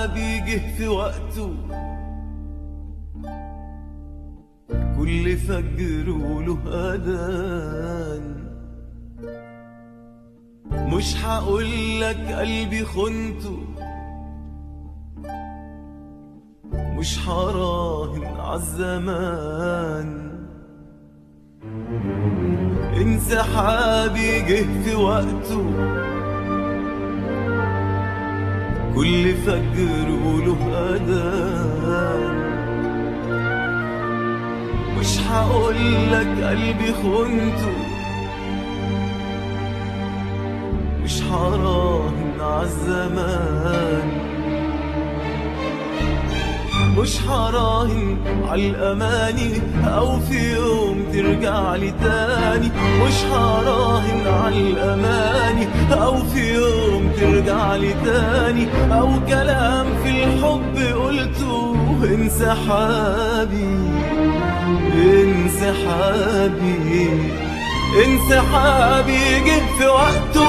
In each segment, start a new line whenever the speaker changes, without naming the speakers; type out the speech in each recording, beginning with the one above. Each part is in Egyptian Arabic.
انسحابي جه في وقته كل فجر وله أذان مش هقولك قلبي خنته مش هراهن عالزمان انسحابي جه في وقته كل فجر وله أذان مش هقولك قلبي خنته مش هراهن عالزمان مش هراهن عالأماني أو في يوم ترجع لي تاني مش هراهن عالأماني أو في يوم ترجع لي تاني أو كلام في الحب قلته انسحابي انسحابي انسحابي جه في وقته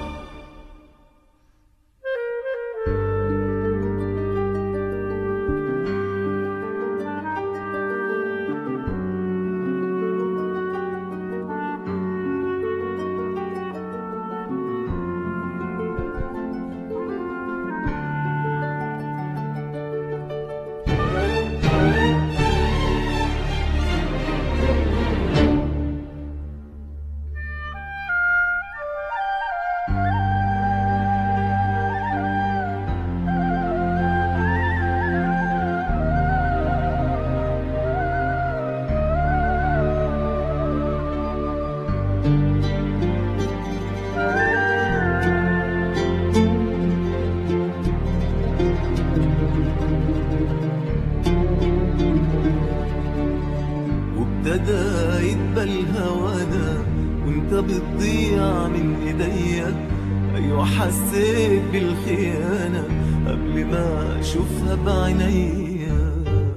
وابتدى يدبل هوانا وانت بتضيع من ايديا ايوه حسيت بالخيانة قبل ما اشوفها بعينيا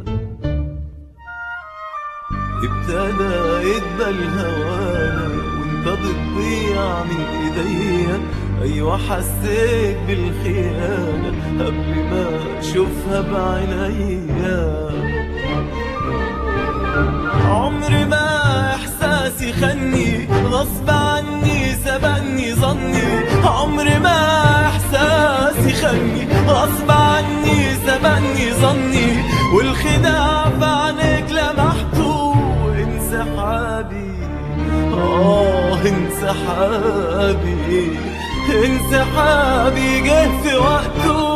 ابتدى يدبل هوانا وانت بتضيع من ايديا ايوه حسيت بالخيانة قبل ما اشوفها بعينيا عمري ما احساسي خني غصب عني سبقني ظني عمري ما احساسي خني غصب عني سبقني ظني والخداع في عينيك لمحته انسحابي اه انسحابي انسحابي جه في وقته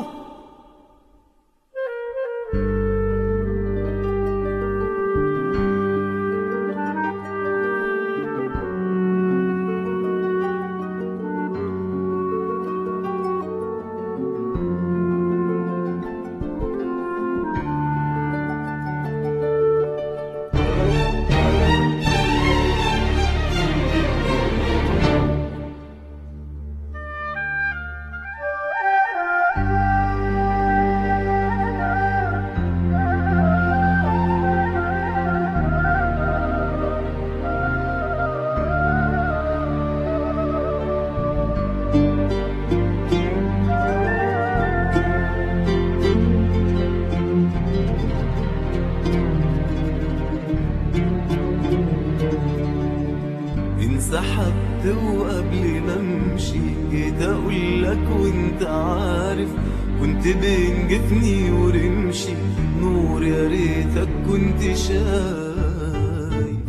انسحبت وقبل ما امشي جيت اقول لك وانت عارف كنت بين جفني ورمشي نور يا ريتك كنت شايف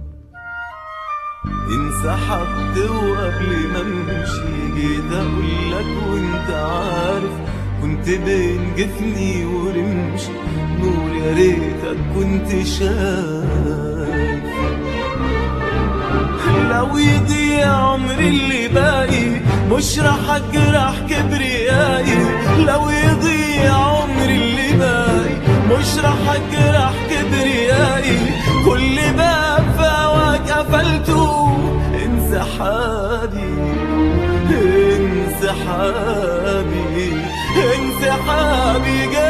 انسحبت وقبل ما امشي جيت اقول لك وانت عارف كنت بين جفني ورمشي نور يا ريتك كنت شايف لو يضيع عمري اللي باقي مش راح اجرح كبريائي لو يضيع عمري اللي باقي مش راح اجرح كبريائي كل باب في هواك قفلته انسحابي انسحابي انسحابي جاي